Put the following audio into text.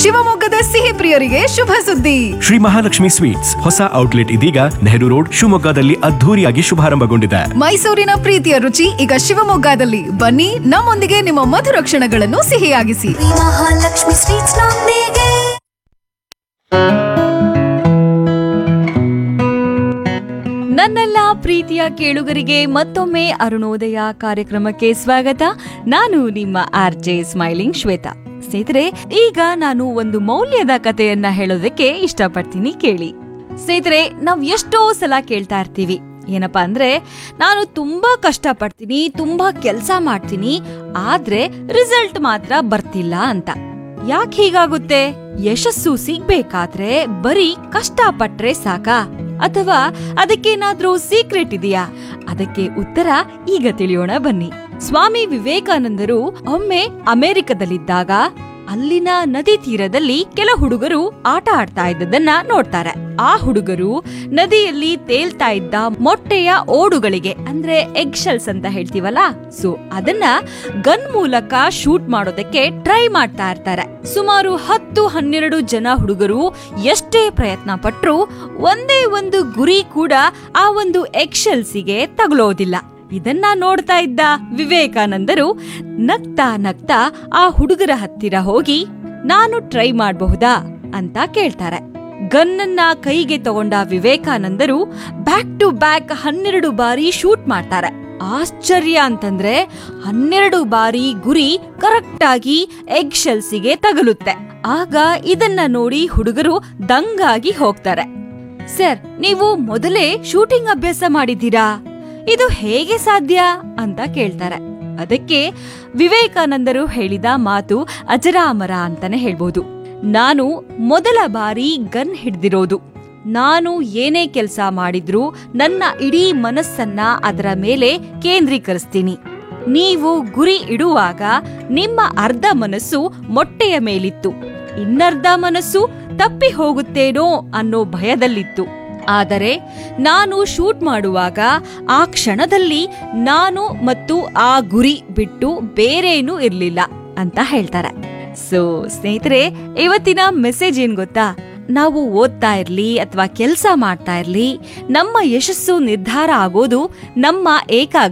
ಶಿವಮೊಗ್ಗದ ಸಿಹಿ ಪ್ರಿಯರಿಗೆ ಶುಭ ಸುದ್ದಿ ಶ್ರೀ ಮಹಾಲಕ್ಷ್ಮಿ ಸ್ವೀಟ್ಸ್ ಹೊಸ ಔಟ್ಲೆಟ್ ಇದೀಗ ನೆಹರು ರೋಡ್ ಶಿವಮೊಗ್ಗದಲ್ಲಿ ಅದ್ಧೂರಿಯಾಗಿ ಶುಭಾರಂಭಗೊಂಡಿದೆ ಮೈಸೂರಿನ ಪ್ರೀತಿಯ ರುಚಿ ಈಗ ಶಿವಮೊಗ್ಗದಲ್ಲಿ ಬನ್ನಿ ನಮ್ಮೊಂದಿಗೆ ನಿಮ್ಮ ಮಧುರ ಕ್ಷಣಗಳನ್ನು ಸಿಹಿಯಾಗಿಸಿ ಮಹಾಲಕ್ಷ್ಮಿ ಸ್ವೀಟ್ಸ್ ನೊಂದಿಗೆ ನನ್ನೆಲ್ಲ ಪ್ರೀತಿಯ ಕೇಳುಗರಿಗೆ ಮತ್ತೊಮ್ಮೆ ಅರುಣೋದಯ ಕಾರ್ಯಕ್ರಮಕ್ಕೆ ಸ್ವಾಗತ ನಾನು ನಿಮ್ಮ ಆರ್ ಜೆ ಸ್ಮೈಲಿಂಗ್ ಶ್ವೇತಾ ಸ್ನೇಹಿತರೆ ಈಗ ನಾನು ಒಂದು ಮೌಲ್ಯದ ಕಥೆಯನ್ನ ಹೇಳೋದಕ್ಕೆ ಇಷ್ಟಪಡ್ತೀನಿ ಕೇಳಿ ಸ್ನೇಹಿತರೆ ನಾವ್ ಎಷ್ಟೋ ಸಲ ಕೇಳ್ತಾ ಇರ್ತೀವಿ ಏನಪ್ಪಾ ಅಂದ್ರೆ ನಾನು ತುಂಬಾ ಕಷ್ಟಪಡ್ತೀನಿ ತುಂಬಾ ಕೆಲಸ ಮಾಡ್ತೀನಿ ಆದ್ರೆ ರಿಸಲ್ಟ್ ಮಾತ್ರ ಬರ್ತಿಲ್ಲ ಅಂತ ಯಾಕೆ ಹೀಗಾಗುತ್ತೆ ಯಶಸ್ಸು ಸಿಗ್ಬೇಕಾದ್ರೆ ಬರೀ ಕಷ್ಟಪಟ್ರೆ ಸಾಕಾ ಅಥವಾ ಅದಕ್ಕೇನಾದ್ರೂ ಸೀಕ್ರೆಟ್ ಇದೆಯಾ ಅದಕ್ಕೆ ಉತ್ತರ ಈಗ ತಿಳಿಯೋಣ ಬನ್ನಿ ಸ್ವಾಮಿ ವಿವೇಕಾನಂದರು ಒಮ್ಮೆ ಅಮೆರಿಕದಲ್ಲಿದ್ದಾಗ ಅಲ್ಲಿನ ನದಿ ತೀರದಲ್ಲಿ ಕೆಲ ಹುಡುಗರು ಆಟ ಆಡ್ತಾ ಇದ್ದದನ್ನ ನೋಡ್ತಾರೆ ಆ ಹುಡುಗರು ನದಿಯಲ್ಲಿ ತೇಲ್ತಾ ಇದ್ದ ಮೊಟ್ಟೆಯ ಓಡುಗಳಿಗೆ ಅಂದ್ರೆ ಎಗ್ ಶೆಲ್ಸ್ ಅಂತ ಹೇಳ್ತೀವಲ್ಲ ಸೊ ಅದನ್ನ ಗನ್ ಮೂಲಕ ಶೂಟ್ ಮಾಡೋದಕ್ಕೆ ಟ್ರೈ ಮಾಡ್ತಾ ಇರ್ತಾರೆ ಸುಮಾರು ಹತ್ತು ಹನ್ನೆರಡು ಜನ ಹುಡುಗರು ಎಷ್ಟೇ ಪ್ರಯತ್ನ ಪಟ್ರು ಒಂದೇ ಒಂದು ಗುರಿ ಕೂಡ ಆ ಒಂದು ಎಗ್ ಶೆಲ್ಸಿಗೆ ತಗಲೋದಿಲ್ಲ ಇದನ್ನ ನೋಡ್ತಾ ಇದ್ದ ವಿವೇಕಾನಂದರು ನಗ್ತಾ ನಗ್ತಾ ಆ ಹುಡುಗರ ಹತ್ತಿರ ಹೋಗಿ ನಾನು ಟ್ರೈ ಮಾಡಬಹುದಾ ಅಂತ ಕೇಳ್ತಾರೆ ಗನ್ನನ್ನ ಕೈಗೆ ತಗೊಂಡ ವಿವೇಕಾನಂದರು ಬ್ಯಾಕ್ ಟು ಬ್ಯಾಕ್ ಹನ್ನೆರಡು ಬಾರಿ ಶೂಟ್ ಮಾಡ್ತಾರೆ ಆಶ್ಚರ್ಯ ಅಂತಂದ್ರೆ ಹನ್ನೆರಡು ಬಾರಿ ಗುರಿ ಕರೆಕ್ಟ್ ಆಗಿ ಎಗ್ ಶೆಲ್ಸಿಗೆ ತಗಲುತ್ತೆ ಆಗ ಇದನ್ನ ನೋಡಿ ಹುಡುಗರು ದಂಗಾಗಿ ಹೋಗ್ತಾರೆ ಸರ್ ನೀವು ಮೊದಲೇ ಶೂಟಿಂಗ್ ಅಭ್ಯಾಸ ಮಾಡಿದ್ದೀರಾ ಇದು ಹೇಗೆ ಸಾಧ್ಯ ಅಂತ ಕೇಳ್ತಾರೆ ಅದಕ್ಕೆ ವಿವೇಕಾನಂದರು ಹೇಳಿದ ಮಾತು ಅಜರಾಮರ ಅಂತಾನೆ ಹೇಳ್ಬೋದು ನಾನು ಮೊದಲ ಬಾರಿ ಗನ್ ಹಿಡ್ದಿರೋದು ನಾನು ಏನೇ ಕೆಲಸ ಮಾಡಿದ್ರೂ ನನ್ನ ಇಡೀ ಮನಸ್ಸನ್ನ ಅದರ ಮೇಲೆ ಕೇಂದ್ರೀಕರಿಸ್ತೀನಿ ನೀವು ಗುರಿ ಇಡುವಾಗ ನಿಮ್ಮ ಅರ್ಧ ಮನಸ್ಸು ಮೊಟ್ಟೆಯ ಮೇಲಿತ್ತು ಇನ್ನರ್ಧ ಮನಸ್ಸು ತಪ್ಪಿ ಹೋಗುತ್ತೇನೋ ಅನ್ನೋ ಭಯದಲ್ಲಿತ್ತು ಆದರೆ ನಾನು ಶೂಟ್ ಮಾಡುವಾಗ ಆ ಕ್ಷಣದಲ್ಲಿ ನಾನು ಮತ್ತು ಆ ಗುರಿ ಬಿಟ್ಟು ಬೇರೇನೂ ಇರ್ಲಿಲ್ಲ ಅಂತ ಹೇಳ್ತಾರೆ ಸೊ ಸ್ನೇಹಿತರೆ ಇವತ್ತಿನ ಮೆಸೇಜ್ ಏನ್ ಗೊತ್ತಾ ನಾವು ಓದ್ತಾ ಇರ್ಲಿ ಅಥವಾ ಕೆಲಸ ಮಾಡ್ತಾ ಇರ್ಲಿ ನಮ್ಮ ಯಶಸ್ಸು ನಿರ್ಧಾರ ಆಗೋದು ನಮ್ಮ ಏಕಾಗ್ರ